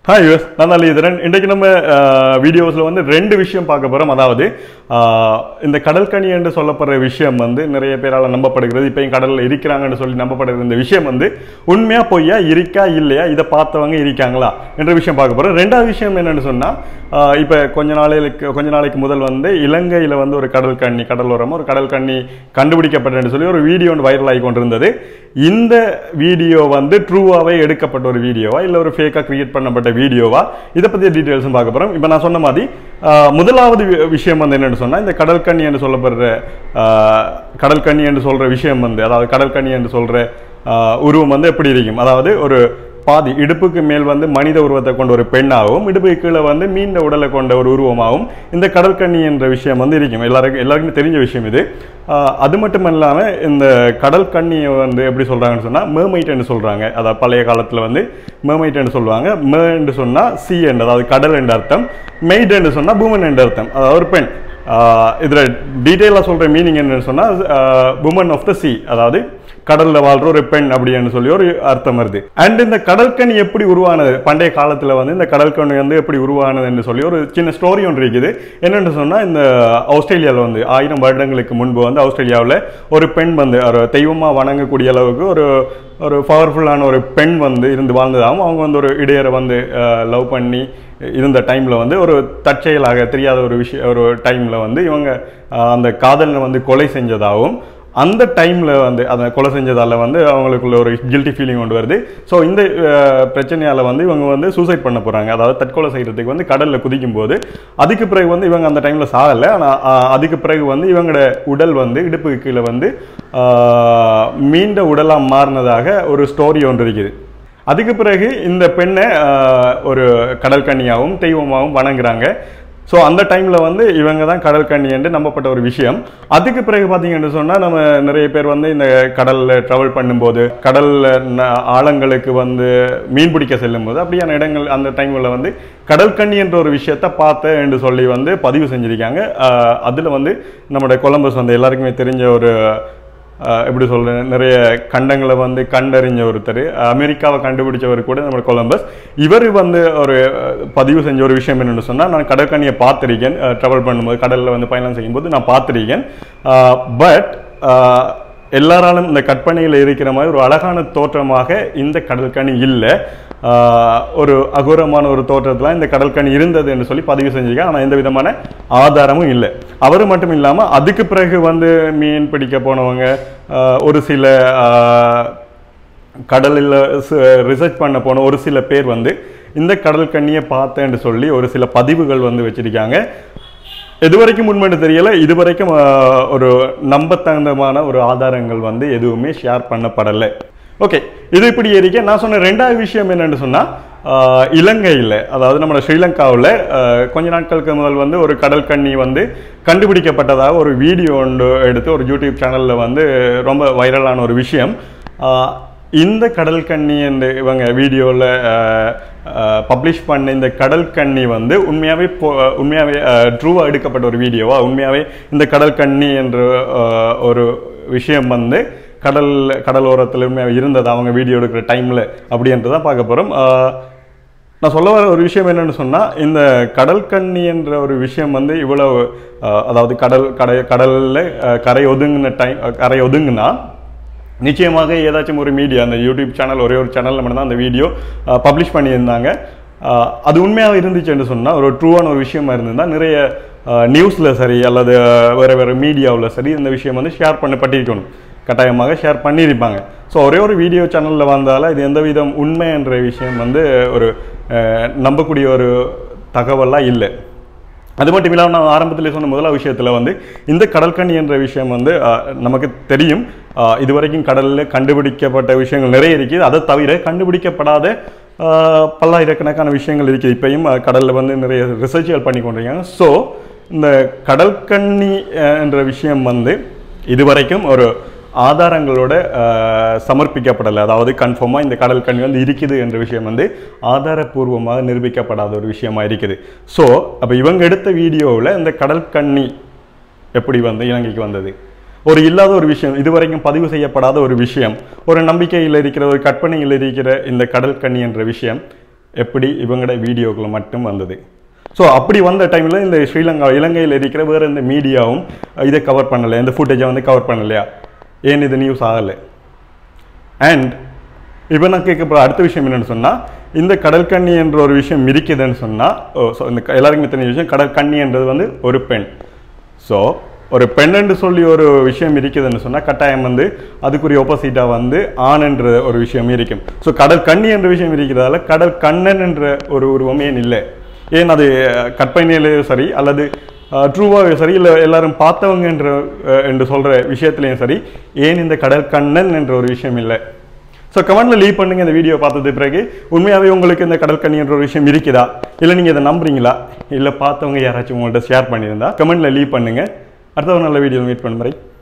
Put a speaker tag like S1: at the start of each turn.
S1: hi use நான் தான் இதரன் இன்றைக்கு நம்ம வீடியோஸில் வந்து ரெண்டு விஷயம் பார்க்க போகிறோம் அதாவது ஆஹ், இந்த கடல்கனி என்று சொல்லப்படுற விஷயம் வந்து நிறைய பேரால் நம்பப்படுகிறது இப்பயும் கடலில் இருக்கிறாங்கன்னு சொல்லி நம்பப்படுகிற இந்த விஷயம் வந்து உண்மையா பொய்யா இருக்கா இல்லையா இதை பார்த்தவங்க இருக்காங்களா என்ற விஷயம் பார்க்க போகிறோம் ரெண்டாவது விஷயம் என்னன்னு சொன்னால் இப்போ கொஞ்ச நாளைக்கு கொஞ்ச நாளைக்கு முதல் வந்து இலங்கையில் வந்து ஒரு கடல் கண்ணி கடலோரமாக ஒரு கடல் கண்ணி கண்டுபிடிக்கப்பட்டதுன்னு சொல்லி ஒரு வீடியோ ஒன்று வைரல் ஆகி கொண்டிருந்தது இந்த வீடியோ வந்து ட்ரூவாகவே எடுக்கப்பட்ட ஒரு வீடியோவா இல்லை ஒரு ஃபேக்காக கிரியேட் பண்ணப்பட்ட வீடியோவா இதை பற்றிய டீட்டெயில்ஸும் பார்க்க போகிறோம் இப்போ நான் சொன்ன மாதிரி ஆஹ், முதலாவது வி- விஷயம் வந்து என்னன்னு சொன்னால் இந்த கடல் கண்ணி என்று சொல்லப்படுற ஆஹ், கடல் கண்ணி என்று சொல்கிற விஷயம் வந்து அதாவது கடல் கண்ணி என்று சொல்கிற உருவம் வந்து எப்படி இருக்கும் அதாவது ஒரு பாதி இடுப்புக்கு மேல் வந்து மனித உருவத்தை கொண்ட ஒரு பெண்ணாகவும் இடுப்புக்கு கீழே வந்து மீண்ட உடலை கொண்ட ஒரு உருவமாகவும் இந்த கடற்கன்னி என்ற விஷயம் வந்து இருக்கும் எல்லாருக்கும் எல்லாருக்குமே தெரிஞ்ச விஷயம் இது ஆஹ் அது மட்டும் இல்லாமல் இந்த கடல் கண்ணியை வந்து எப்படி சொல்கிறாங்கன்னு சொன்னால் மேமைட்டுன்னு சொல்கிறாங்க அதாவது பழைய காலத்தில் வந்து மேமைட்டுன்னு சொல்லுவாங்க மேன்னு சொன்னால் சி என்று அதாவது கடல் என்ற அர்த்தம் மெய்டுன்னு சொன்னால் பூமன் என்ற அர்த்தம் அதாவது ஒரு பெண் இதில் டீட்டெயிலாக சொல்கிற மீனிங் என்னன்னு சொன்னால் உமன் ஆஃப் த சி அதாவது கடல்ல வாழ்ற ஒரு பெண் அப்படின்னு சொல்லி ஒரு அர்த்தம் வருது அண்ட் இந்த கடற்கனி எப்படி உருவானது பண்டைய காலத்துல வந்து இந்த கடற்கனி வந்து எப்படி உருவானதுன்னு சொல்லி ஒரு சின்ன ஸ்டோரி ஒன்று இருக்குது என்னன்னு சொன்னா இந்த ஆஸ்திரேலியாவில் வந்து ஆயிரம் வருடங்களுக்கு முன்பு வந்து ஆஸ்திரேலியாவில் ஒரு பெண் வந்து ஒரு தெய்வமா வணங்கக்கூடிய அளவுக்கு ஒரு ஒரு பவர்ஃபுல்லான ஒரு பெண் வந்து இருந்து வாழ்ந்ததாகவும் அவங்க வந்து ஒரு இடையரை வந்து லவ் பண்ணி இருந்த டைமில் வந்து ஒரு தற்செயலாக தெரியாத ஒரு விஷயம் ஒரு டைமில் வந்து இவங்க அஹ், அந்த காதலனை வந்து கொலை செஞ்சதாகவும் அந்த டைமில் வந்து அதை கொலை செஞ்சதால் வந்து அவங்களுக்குள்ள ஒரு கில்ட்டி ஃபீலிங் கொண்டு வருது ஸோ இந்த அஹ், பிரச்சனையால வந்து இவங்க வந்து சூசைட் பண்ண போகிறாங்க அதாவது தற்கொலை செய்கிறதுக்கு வந்து கடலில் குதிக்கும் போது அதுக்கு பிறகு வந்து இவங்க அந்த டைமில் சாகலை ஆனால் அதுக்கு பிறகு வந்து இவங்களோட உடல் வந்து இடுப்புக்கு கீழே வந்து அஹ், மீண்ட உடலாக மாறினதாக ஒரு ஸ்டோரி ஒன்று இருக்குது அதுக்கு பிறகு இந்த பெண்ணை ஆஹ், ஒரு கடல் கன்னியாகவும் தெய்வமாகவும் வணங்குறாங்க ஸோ அந்த டைமில் வந்து இவங்க தான் கடல் கன்னி என்று நம்பப்பட்ட ஒரு விஷயம் அதுக்கு பிறகு பார்த்தீங்கன்னு சொன்னால் நம்ம நிறைய பேர் வந்து இந்த கடலில் ட்ராவல் பண்ணும்போது கடலில் ஆழங்களுக்கு வந்து மீன் பிடிக்க செல்லும்போது அப்படியான இடங்கள் அந்த டைமில் வந்து கடல் கன்னி என்ற ஒரு விஷயத்தை பார்த்தேன் என்று சொல்லி வந்து பதிவு செஞ்சுருக்காங்க அதில் வந்து நம்முடைய கொலம்பஸ் வந்து எல்லாருக்குமே தெரிஞ்ச ஒரு ஆஹ் எப்படி சொல்றேன் நிறைய கண்டங்களை வந்து கண்டறிஞ்ச ஒருத்தர் அமெரிக்காவை கண்டுபிடிச்சவர் கூட நம்ம கொலம்பஸ் இவர் வந்து ஒரு அஹ், பதிவு செஞ்ச ஒரு விஷயம் என்னன்னு சொன்னால் நான் கடற்கனியை பார்த்திருக்கேன் ட்ராவல் பண்ணும்போது கடலில் வந்து பயணம் செய்யும்போது நான் பார்த்திருக்கேன் பட் எல்லாராலும் இந்த கற்பனையில் இருக்கிற மாதிரி ஒரு அழகான தோற்றமாக இந்த கடற்கனி இல்லை ஆஹ் ஒரு அகோரமான ஒரு தோற்றத்தில் இந்த கடற்கனி இருந்தது என்று சொல்லி பதிவு செஞ்சிருக்கேன் ஆனால் எந்த விதமான ஆதாரமும் இல்லை அவர் மட்டும் இல்லாமல் அதுக்கு பிறகு வந்து மீன் பிடிக்க போனவங்க ஆஹ் ஒரு சில ஆஹ் கடலில் ரிசர்ச் பண்ண போன ஒரு சில பேர் வந்து இந்த கடல் கண்ணியை பார்த்தேன்னு சொல்லி ஒரு சில பதிவுகள் வந்து வச்சிருக்காங்க எது வரைக்கும் உண்மைன்னு தெரியல இது வரைக்கும் ஆஹ், ஒரு நம்பத்தகுந்தமான ஒரு ஆதாரங்கள் வந்து எதுவுமே ஷேர் பண்ணப்படலை ஓகே இது இப்படி இருக்க நான் சொன்ன ரெண்டாவது விஷயம் என்னன்னு சொன்னால் இலங்கையில் அதாவது நம்ம ஸ்ரீலங்காவில் கொஞ்ச நாட்களுக்கு முதல் வந்து ஒரு கடல் கண்ணி வந்து கண்டுபிடிக்கப்பட்டதாக ஒரு வீடியோ ஒன்று எடுத்து ஒரு யூடியூப் சேனலில் வந்து ரொம்ப வைரலான ஒரு விஷயம் ஆஹ், இந்த கடல் கண்ணி என்று இவங்க வீடியோவில் பப்ளிஷ் பண்ண இந்த கடல் கண்ணி வந்து உண்மையாகவே உண்மையாகவே ட்ரூவாக எடுக்கப்பட்ட ஒரு வீடியோவா உண்மையாகவே இந்த கடல் கண்ணி என்ற ஆஹ், ஒரு விஷயம் வந்து கடல் கடலோரத்தில் உண்மையாக இருந்தது அவங்க வீடியோ எடுக்கிற டைமில் அப்படின்றத பார்க்க போகிறோம் நான் சொல்ல வர ஒரு விஷயம் என்னன்னு சொன்னால் இந்த கடல் கண்ணி என்ற ஒரு விஷயம் வந்து இவ்வளவு ஆஹ், அதாவது கடல் கடை கடலில் கரை ஒதுங்கின டைம் கரை ஒதுங்குனா நிச்சயமாக ஏதாச்சும் ஒரு மீடியா அந்த யூடியூப் சேனல் ஒரே ஒரு சேனலில் மட்டும்தான் அந்த வீடியோ பப்ளிஷ் பண்ணியிருந்தாங்க அஹ், அது உண்மையாக இருந்துச்சுன்னு சொன்னால் ஒரு ட்ரூவான ஒரு விஷயமா இருந்திருந்தால் நிறைய நியூஸில் சரி அல்லது வேறு வேறு மீடியாவில் சரி இந்த விஷயம் வந்து ஷேர் பண்ணப்பட்டிருக்கணும் கட்டாயமாக ஷேர் பண்ணியிருப்பாங்க ஸோ ஒரே ஒரு வீடியோ சேனலில் வந்தால இது எந்த விதம் உண்மை என்ற விஷயம் வந்து ஒரு அஹ், நம்பக்கூடிய ஒரு தகவலாக இல்லை அது மட்டும் இல்லாமல் நான் ஆரம்பத்தில் சொன்ன முதலாவது விஷயத்தில் வந்து இந்த கடற்கன்னி என்ற விஷயம் வந்து அஹ், நமக்கு தெரியும் அஹ், இதுவரைக்கும் கடலில் கண்டுபிடிக்கப்பட்ட விஷயங்கள் நிறைய இருக்குது அதை தவிர கண்டுபிடிக்கப்படாத அஹ், பல்லாயிரக்கணக்கான விஷயங்கள் இருக்குது இப்பயும் அஹ், கடலில் வந்து நிறைய ரிசர்ச்கள் பண்ணி கொண்டிருக்காங்க ஸோ இந்த கடற்கன்னி அஹ், என்ற விஷயம் வந்து இதுவரைக்கும் ஒரு ஆதாரங்களோட அஹ், சமர்ப்பிக்கப்படலை அதாவது கன்ஃபார்மாக இந்த கடல் கண்ணி வந்து இருக்குது என்ற விஷயம் வந்து ஆதாரபூர்வமாக நிரூபிக்கப்படாத ஒரு விஷயமா இருக்குது ஸோ அப்போ இவங்க எடுத்த வீடியோவில் இந்த கடல் கண்ணி எப்படி வந்து இலங்கைக்கு வந்தது ஒரு இல்லாத ஒரு விஷயம் இதுவரைக்கும் பதிவு செய்யப்படாத ஒரு விஷயம் ஒரு நம்பிக்கையில் இருக்கிற ஒரு கற்பனையில் இருக்கிற இந்த கடல் கண்ணி என்ற விஷயம் எப்படி இவங்களோட வீடியோக்குள்ள மட்டும் வந்தது ஸோ அப்படி வந்த டைமில் இந்த ஸ்ரீலங்கா இலங்கையில் இருக்கிற வேறு எந்த மீடியாவும் இதை கவர் பண்ணலை இந்த ஃபுட்டேஜை வந்து கவர் பண்ணலையா ஏன் இது நியூஸ் ஆகலை அண்ட் இப்போ நான் கேட்க அடுத்த விஷயம் என்னன்னு சொன்னால் இந்த கடல் கன்னி என்ற ஒரு விஷயம் இருக்குதுன்னு சொன்னால் ஸோ இந்த க- எல்லாருக்குமே தெரிஞ்ச விஷயம் கடல் கன்னி என்றது வந்து ஒரு பெண் ஸோ ஒரு பெண்ணென்று சொல்லி ஒரு விஷயம் இருக்குதுன்னு சொன்னால் கட்டாயம் வந்து அதுக்குரிய ஆப்போசிட்டாக வந்து ஆண் என்ற ஒரு விஷயம் இருக்கும் ஸோ கடல் கன்னி என்ற விஷயம் இருக்கிறதால கடல் கண்ணன் என்ற ஒரு உருவம் ஏன் இல்லை ஏன் அது அஹ், கற்பனையிலேயும் சரி அல்லது ட்ரூவாக சரி இல்லை எல்லாரும் பார்த்தவங்க என்ற அஹ், என்று சொல்கிற விஷயத்துலையும் சரி ஏன் இந்த கடல் கண்ணன் என்ற ஒரு விஷயம் இல்லை ஸோ கமெண்ட்ல லீவ் பண்ணுங்க இந்த வீடியோ பார்த்தது பிறகு உண்மையாகவே உங்களுக்கு இந்த கடல் கண்ணி என்ற ஒரு விஷயம் இருக்குதா இல்லை நீங்கள் இதை நம்புறீங்களா இல்லை பார்த்தவங்க யாராச்சும் உங்கள்கிட்ட ஷேர் பண்ணியிருந்தா கமெண்ட்ல லீவ் பண்ணுங்க அடுத்த ஒரு நல்ல வீடியோ மீட் பண்ணுற